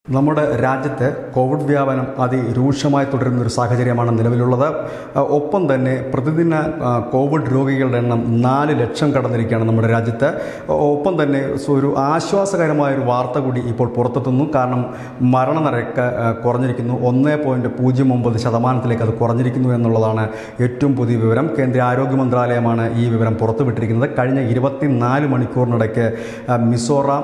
നമ്മുടെ രാജ്യത്ത് കോവിഡ് വ്യാപനം അതിരൂക്ഷമായി തുടരുന്ന ഒരു സാഹചര്യമാണ് നിലവിലുള്ളത് അഹ് ഒപ്പം തന്നെ പ്രതിദിന അഹ് കോവിഡ് രോഗികളുടെ എണ്ണം നാല് ലക്ഷം കടന്നിരിക്കുകയാണ് നമ്മുടെ രാജ്യത്ത് ഒപ്പം തന്നെ സു- ഒരു ആശ്വാസകരമായ ഒരു വാർത്ത കൂടി ഇപ്പോൾ പുറത്തെത്തുന്നു കാരണം മരണനിരക്ക് അഹ് കുറഞ്ഞിരിക്കുന്നു ഒന്ന് പോയിൻറ്റ് പൂജ്യം ഒമ്പത് ശതമാനത്തിലേക്ക് അത് കുറഞ്ഞിരിക്കുന്നു എന്നുള്ളതാണ് ഏറ്റവും പുതിയ വിവരം കേന്ദ്ര ആരോഗ്യ മന്ത്രാലയമാണ് ഈ വിവരം പുറത്തുവിട്ടിരിക്കുന്നത് കഴിഞ്ഞ ഇരുപത്തിനാല് മണിക്കൂറിനിടയ്ക്ക് അഹ് മിസോറാം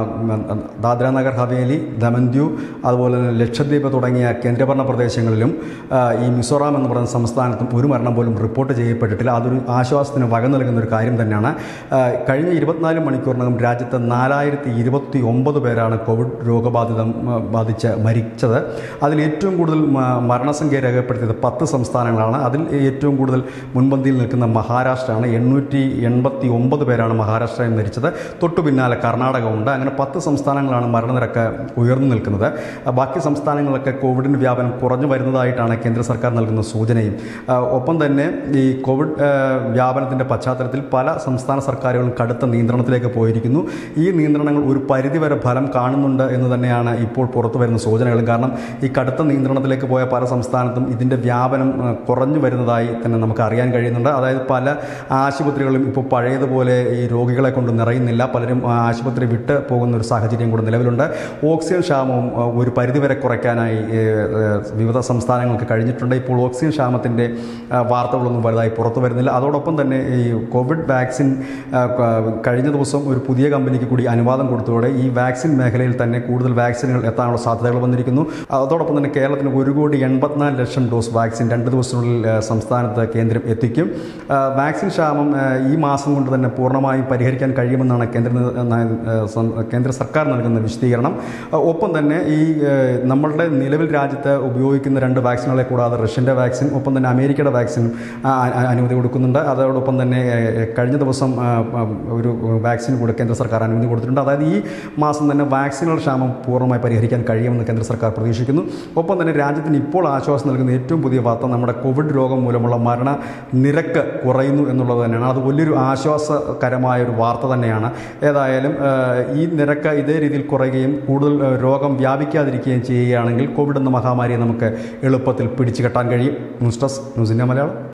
അഹ് ദാദ്ര ഹവേലി ദമൻ ദ്യു അതുപോലെ തന്നെ ലക്ഷദ്വീപ് തുടങ്ങിയ കേന്ദ്രഭരണ പ്രദേശങ്ങളിലും ആ, ഈ മിസോറാം എന്ന് പറയുന്ന സംസ്ഥാനത്തും ഒരു മരണം പോലും റിപ്പോർട്ട് ചെയ്യപ്പെട്ടിട്ടില്ല അതൊരു ആശ്വാസത്തിന് വക നൽകുന്ന ഒരു കാര്യം തന്നെയാണ് ആ, കഴിഞ്ഞ ഇരുപത്തിനാല് മണിക്കൂറിനകം രാജ്യത്ത് നാലായിരത്തി ഇരുപത്തി ഒമ്പത് പേരാണ് കോവിഡ് രോഗബാധിതം ആ, ബാധിച്ച് മരിച്ചത് അതിൽ ഏറ്റവും കൂടുതൽ മ- മരണസംഖ്യ രേഖപ്പെടുത്തിയത് പത്ത് സംസ്ഥാനങ്ങളാണ് അതിൽ ഏറ്റവും കൂടുതൽ മുൻപന്തിയിൽ നിൽക്കുന്ന മഹാരാഷ്ട്രയാണ് എണ്ണൂറ്റി എൺപത്തി ഒമ്പത് പേരാണ് മഹാരാഷ്ട്രയിൽ മരിച്ചത് തൊട്ടു പിന്നാലെ കർണാടകമുണ്ട് അങ്ങനെ പത്ത് സംസ്ഥാനങ്ങളാണ് മരണനിരക്ക് ഉയർന്നു നിൽക്കുന്നത് ആ, ബാക്കി സംസ്ഥാനങ്ങളിലൊക്കെ കോവിഡിൻ്റെ വ്യാപനം കുറഞ്ഞു വരുന്നതായിട്ടാണ് കേന്ദ്ര സർക്കാർ നൽകുന്ന സൂചനയും ആ, ഒപ്പം തന്നെ ഈ കോവിഡ് ആ, വ്യാപനത്തിൻ്റെ പശ്ചാത്തലത്തിൽ പല സംസ്ഥാന സർക്കാരുകളും കടുത്ത നിയന്ത്രണത്തിലേക്ക് പോയിരിക്കുന്നു ഈ നിയന്ത്രണങ്ങൾ ഒരു പരിധിവരെ ഫലം കാണുന്നുണ്ട് എന്ന് തന്നെയാണ് ഇപ്പോൾ പുറത്തു വരുന്ന സൂചനകൾ കാരണം ഈ കടുത്ത നിയന്ത്രണത്തിലേക്ക് പോയ പല സംസ്ഥാനത്തും ഇതിൻ്റെ വ്യാപനം ആ, കുറഞ്ഞു വരുന്നതായി തന്നെ നമുക്ക് അറിയാൻ കഴിയുന്നുണ്ട് അതായത് പല ആശുപത്രികളും ഇപ്പോൾ പഴയതുപോലെ ഈ രോഗികളെ കൊണ്ട് നിറയുന്നില്ല പലരും ആ, ആശുപത്രി വിട്ട് പോകുന്ന ഒരു സാഹചര്യം കൂടെ നിലവിലുണ്ട് ഓക്സിജൻ ക്ഷാമവും ആ, ഒരു പരിധിവരെ കുറയ്ക്കാനായി ഏ, ഏ, വിവിധ സംസ്ഥാനങ്ങൾക്ക് കഴിഞ്ഞിട്ടുണ്ട് ഇപ്പോൾ ഓക്സിജൻ ക്ഷാമത്തിൻ്റെ ആ, വാർത്തകളൊന്നും വലുതായി പുറത്തു വരുന്നില്ല അതോടൊപ്പം തന്നെ ഈ കോവിഡ് വാക്സിൻ ആ, ക- കഴിഞ്ഞ ദിവസം ഒരു പുതിയ കമ്പനിക്ക് കൂടി അനുവാദം കൊടുത്തതോടെ ഈ വാക്സിൻ മേഖലയിൽ തന്നെ കൂടുതൽ വാക്സിനുകൾ എത്താനുള്ള സാധ്യതകൾ വന്നിരിക്കുന്നു അതോടൊപ്പം തന്നെ കേരളത്തിന് ഒരു കോടി എൺപത്തിനാല് ലക്ഷം ഡോസ് വാക്സിൻ രണ്ട് ദിവസത്തിനുള്ളിൽ ആ, സംസ്ഥാനത്ത് കേന്ദ്രം എത്തിക്കും ആ, വാക്സിൻ ക്ഷാമം ആ, ഈ മാസം കൊണ്ട് തന്നെ പൂർണ്ണമായും പരിഹരിക്കാൻ കഴിയുമെന്നാണ് കേന്ദ്ര നി- ന- ആ, സം- കേന്ദ്ര സർക്കാർ നൽകുന്ന വിശദീകരണം ആ, ഒപ്പം തന്നെ ഈ ആ, നമ്മളുടെ നിലവിൽ രാജ്യത്ത് ഉപയോഗിക്കുന്ന രണ്ട് വാക്സിനുകളെ കൂടാതെ റഷ്യൻ്റെ വാക്സിൻ ഒപ്പം തന്നെ അമേരിക്കയുടെ വാക്സിനും ആ, ആ, അനുമതി കൊടുക്കുന്നുണ്ട് അതോടൊപ്പം തന്നെ ആ, കഴിഞ്ഞ ദിവസം ആ, ആ, ഒരു വാക്സിൻ കൂടെ കേന്ദ്ര സർക്കാർ അനുമതി കൊടുത്തിട്ടുണ്ട് അതായത് ഈ മാസം തന്നെ വാക്സിനുകളുടെ ക്ഷാമം പൂർണ്ണമായി പരിഹരിക്കാൻ കഴിയുമെന്ന് കേന്ദ്ര സർക്കാർ പ്രതീക്ഷിക്കുന്നു ഒപ്പം തന്നെ രാജ്യത്തിന് ഇപ്പോൾ ആശ്വാസം നൽകുന്ന ഏറ്റവും പുതിയ വാർത്ത നമ്മുടെ കോവിഡ് രോഗം മൂലമുള്ള മരണ നിരക്ക് കുറയുന്നു എന്നുള്ളത് തന്നെയാണ് അത് വലിയൊരു ആശ്വാസകരമായ ഒരു വാർത്ത തന്നെയാണ് ഏതായാലും ആ, ഈ നിരക്ക് ഇതേ രീതിയിൽ കുറയുകയും കൂടുതൽ ആ, രോഗം വ്യാപിക്കാതിരിക്കുകയും ചെയ്യുകയാണെങ്കിൽ കോവിഡ് എന്ന മഹാമാരിയെ നമുക്ക് എളുപ്പത്തിൽ പിടിച്ചു കെട്ടാൻ കഴിയും news desk news India Malayalam